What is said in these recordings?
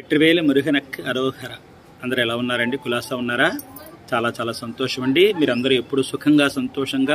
వెట్రివేలు మురుగనక్ అరోహర అందరూ ఎలా ఉన్నారండి కులాసా ఉన్నారా చాలా చాలా సంతోషం అండి మీరందరూ ఎప్పుడు సుఖంగా సంతోషంగా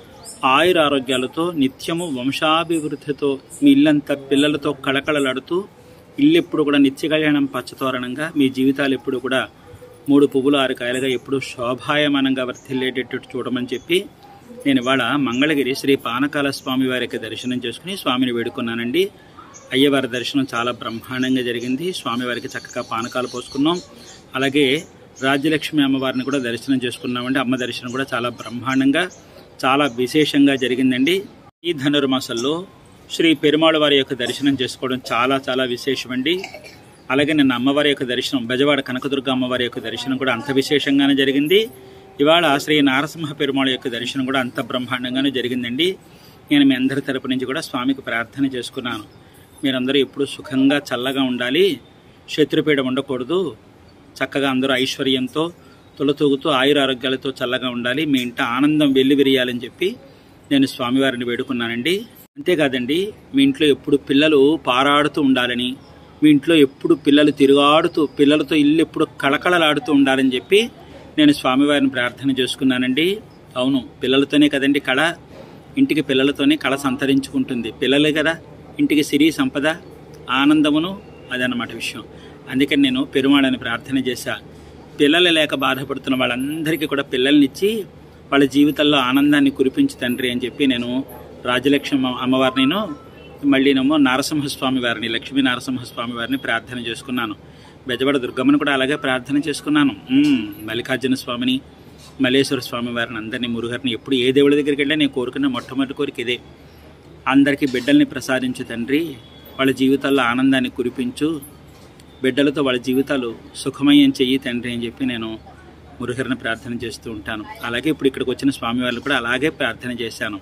ఆయుర ఆరోగ్యాలతో నిత్యము వంశాభివృద్ధితో మీ ఇల్లంతా పిల్లలతో కళకళలాడుతూ ఇల్లు ఎప్పుడు కూడా నిత్య కళ్యాణం పచ్చతోరణంగా మీ జీవితాలు ఎప్పుడు కూడా మూడు పువ్వులు ఆరు కాయలుగా ఎప్పుడు శోభాయమానంగా వర్తిల్లేటట్టు చూడమని చెప్పి నేను ఇవాళ మంగళగిరి శ్రీ పానకాల స్వామి వారికి దర్శనం చేసుకుని స్వామిని వేడుకున్నానండి అయ్యవారి దర్శనం చాలా బ్రహ్మాండంగా జరిగింది స్వామివారికి చక్కగా పానకాలు పోసుకున్నాం అలాగే రాజ్యలక్ష్మి అమ్మవారిని కూడా దర్శనం చేసుకున్నామండి అమ్మ దర్శనం కూడా చాలా బ్రహ్మాండంగా చాలా విశేషంగా జరిగిందండి ఈ ధనుర్మాసంలో శ్రీ పెరుమాళ్ వారి యొక్క దర్శనం చేసుకోవడం చాలా చాలా విశేషమండి అలాగే నిన్న అమ్మవారి యొక్క దర్శనం బెజవాడ కనకదుర్గ అమ్మవారి యొక్క దర్శనం కూడా అంత విశేషంగానే జరిగింది ఇవాళ శ్రీ నారసింహ పెరుమాళ్ యొక్క దర్శనం కూడా అంత బ్రహ్మాండంగానే జరిగిందండి నేను మీ అందరి తరపు నుంచి కూడా స్వామికి ప్రార్థన చేసుకున్నాను మీరందరూ ఎప్పుడు సుఖంగా చల్లగా ఉండాలి శత్రుపీడ ఉండకూడదు చక్కగా అందరూ ఐశ్వర్యంతో తొలతూగుతూ ఆయుర ఆరోగ్యాలతో చల్లగా ఉండాలి మీ ఇంట ఆనందం వెల్లి విరియాలని చెప్పి నేను స్వామివారిని వేడుకున్నానండి అంతేకాదండి మీ ఇంట్లో ఎప్పుడు పిల్లలు పారాడుతూ ఉండాలని మీ ఇంట్లో ఎప్పుడు పిల్లలు తిరుగాడుతూ పిల్లలతో ఇల్లు ఎప్పుడు కళకళలాడుతూ ఉండాలని చెప్పి నేను స్వామివారిని ప్రార్థన చేసుకున్నానండి అవును పిల్లలతోనే కదండి కళ ఇంటికి పిల్లలతోనే కళ సంతరించుకుంటుంది పిల్లలే కదా ఇంటికి సిరి సంపద ఆనందమును అదన్నమాట విషయం అందుకని నేను పెరుమాళని ప్రార్థన చేశా పిల్లలు లేక బాధపడుతున్న వాళ్ళందరికీ కూడా పిల్లల్నిచ్చి వాళ్ళ జీవితాల్లో ఆనందాన్ని కురిపించు తండ్రి అని చెప్పి నేను రాజలక్ష్మి అమ్మవారినిను మళ్ళీనేమో నరసింహస్వామి వారిని లక్ష్మీ నరసింహస్వామి వారిని ప్రార్థన చేసుకున్నాను బెజవాడ దుర్గమ్మను కూడా అలాగే ప్రార్థన చేసుకున్నాను మ్మ్. మల్లికార్జున స్వామిని మల్లేశ్వర స్వామి వారిని అందరినీ మురుగరిని ఎప్పుడు ఏ దేవుడి దగ్గరికి వెళ్ళా నేను కోరుకున్న మొట్టమొదటి కోరిక ఇదే అందరికీ బిడ్డల్ని ప్రసాదించు తండ్రి వాళ్ళ జీవితాల్లో ఆనందాన్ని కురిపించు బిడ్డలతో వాళ్ళ జీవితాలు సుఖమయం చెయ్యి తండ్రి అని చెప్పి నేను మురుగరిని ప్రార్థన చేస్తూ ఉంటాను అలాగే ఇప్పుడు ఇక్కడికి వచ్చిన స్వామి వాళ్ళు కూడా అలాగే ప్రార్థన చేశాను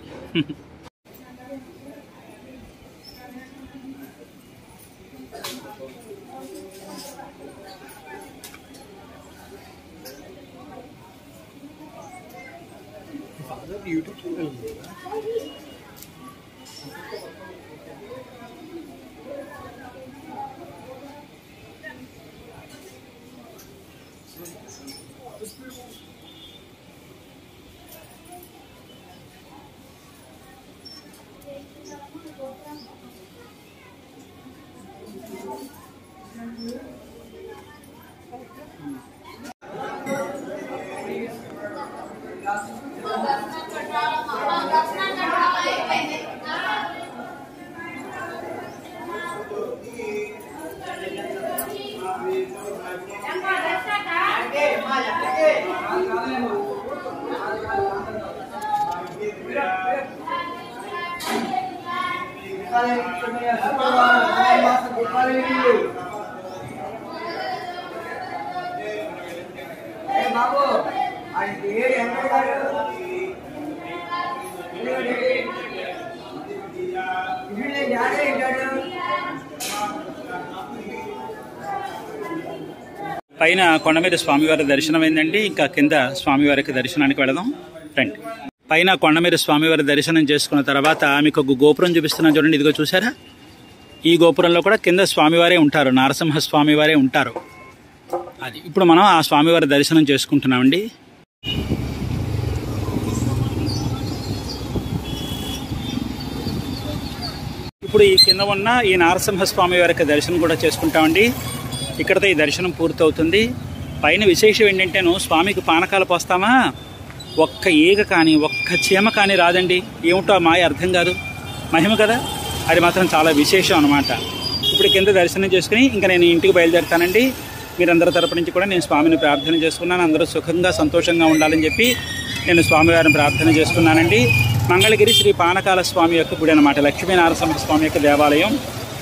బాబు ఆయన పేరు ఎంత డాడీ ఏంటాడు పైన కొండ మీద స్వామివారి దర్శనం అయిందండి ఇంకా కింద స్వామివారికి దర్శనానికి వెళదాం రండి పైన కొండ మీద స్వామివారి దర్శనం చేసుకున్న తర్వాత మీకు ఒక గోపురం చూపిస్తున్నాను చూడండి ఇదిగో చూసారా ఈ గోపురంలో కూడా కింద స్వామివారే ఉంటారు నరసింహ స్వామివారే ఉంటారు అది ఇప్పుడు మనం ఆ స్వామివారి దర్శనం చేసుకుంటున్నామండి ఇప్పుడు ఈ కింద ఉన్న ఈ నరసింహ స్వామి వారికి దర్శనం కూడా చేసుకుంటామండి ఇక్కడతో ఈ దర్శనం పూర్తవుతుంది పైన విశేషం ఏంటంటేను స్వామికి పానకాలు పోస్తామా ఒక్క ఈగ కానీ ఒక్క చీమ కానీ రాదండి ఏమిటో ఆ మాయ అర్థం కాదు మహిమ కదా అది మాత్రం చాలా విశేషం అనమాట ఇప్పుడు కింద దర్శనం చేసుకుని ఇంకా నేను ఇంటికి బయలుదేరుతానండి మీరందరి తరపు నుంచి కూడా నేను స్వామిని ప్రార్థన చేసుకున్నాను అందరూ సుఖంగా సంతోషంగా ఉండాలని చెప్పి నేను స్వామివారిని ప్రార్థన చేసుకున్నానండి మంగళగిరి శ్రీ పానకాల స్వామి యొక్క గుడి అనమాట లక్ష్మీనారసింహ స్వామి యొక్క దేవాలయం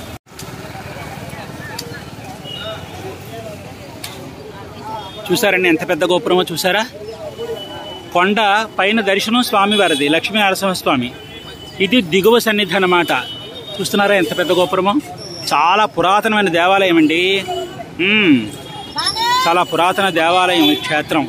చూసారండి ఎంత పెద్ద గోపురమో చూసారా కొండ పైన దర్శనం స్వామివారిది లక్ష్మీ నరసింహస్వామి ఇది దిగువ సన్నిధి అన్నమాట చూస్తున్నారా ఎంత పెద్ద గోపురమో చాలా పురాతనమైన దేవాలయం అండి మ్మ్. చాలా పురాతన దేవాలయం ఈ క్షేత్రం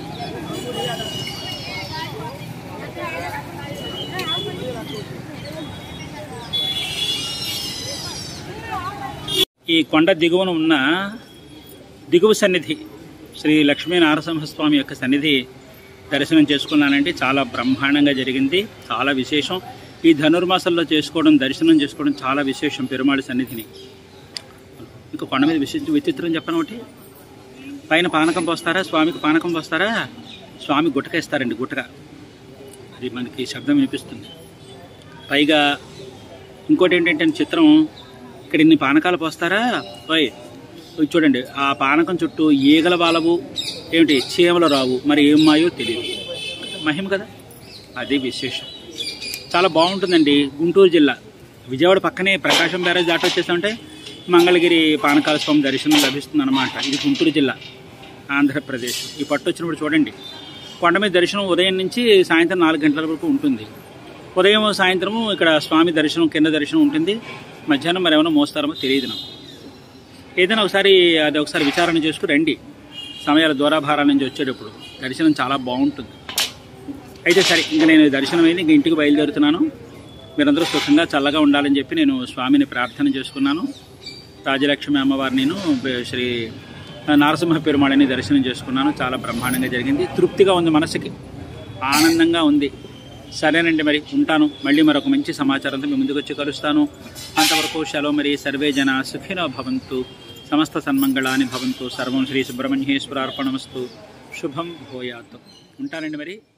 ఈ కొండ దిగువన ఉన్న దిగువ సన్నిధి శ్రీ లక్ష్మీ నారసింహస్వామి యొక్క సన్నిధి దర్శనం చేసుకున్నానంటే చాలా బ్రహ్మాండంగా జరిగింది చాలా విశేషం ఈ ధనుర్మాసంలో చేసుకోవడం దర్శనం చేసుకోవడం చాలా విశేషం పెరుమాళి సన్నిధిని ఇంకా కొండ మీద విశేష విచిత్రం చెప్పను ఒకటి పైన పానకం పోస్తారా స్వామికి పానకం పోస్తారా స్వామి గుట్టక ఇస్తారండి గుట్టక అది మనకి శబ్దం వినిపిస్తుంది పైగా ఇంకోటి ఏంటంటే చిత్రం ఇక్కడ ఇన్ని పానకాలు పోస్తారా ఓయ్ ఇవి చూడండి ఆ పానకం చుట్టూ ఈగల బాలవు ఏమిటి చీమలు రావు మరి ఏం మాయో తెలియదు మహిమ కదా అది విశేషం చాలా బాగుంటుందండి గుంటూరు జిల్లా విజయవాడ పక్కనే ప్రకాశం బ్యారేజ్ దాటి వచ్చేసామంటే మంగళగిరి పానకాల స్వామి దర్శనం లభిస్తుంది అనమాట ఇది గుంటూరు జిల్లా ఆంధ్రప్రదేశ్ ఈ పట్టు వచ్చినప్పుడు చూడండి కొండ మీద దర్శనం ఉదయం నుంచి సాయంత్రం నాలుగు గంటల వరకు ఉంటుంది ఉదయం సాయంత్రము ఇక్కడ స్వామి దర్శనం కింద దర్శనం ఉంటుంది మధ్యాహ్నం మరి ఏమైనా మోస్తారో తెలియదు నాకు ఏదైనా ఒకసారి అది ఒకసారి విచారణ చేసుకుని రండి సమయాల దూరాభారాల నుంచి వచ్చేటప్పుడు దర్శనం చాలా బాగుంటుంది అయితే సరే ఇంకా నేను దర్శనం అయింది ఇంక ఇంటికి బయలుదేరుతున్నాను మీరందరూ సుఖంగా చల్లగా ఉండాలని చెప్పి నేను స్వామిని ప్రార్థన చేసుకున్నాను రాజలక్ష్మి అమ్మవారి నేను బ- శ్రీ నారసింహ పెరుమాళని దర్శనం చేసుకున్నాను చాలా బ్రహ్మాండంగా జరిగింది తృప్తిగా ఉంది మనసుకి ఆనందంగా ఉంది సరేనండి మరి ఉంటాను మళ్ళీ మరొక మంచి సమాచారంతో మీ ముందుకు వచ్చి కలుస్తాను అంతవరకు సెలవు మరి సర్వే జన సుఖినో భవంతు సమస్త సన్మంగళాని భవంతు సర్వం శ్రీ సుబ్రహ్మణ్యేశ్వరార్పణమస్తు శుభం భూయాత్ ఉంటానండి మరి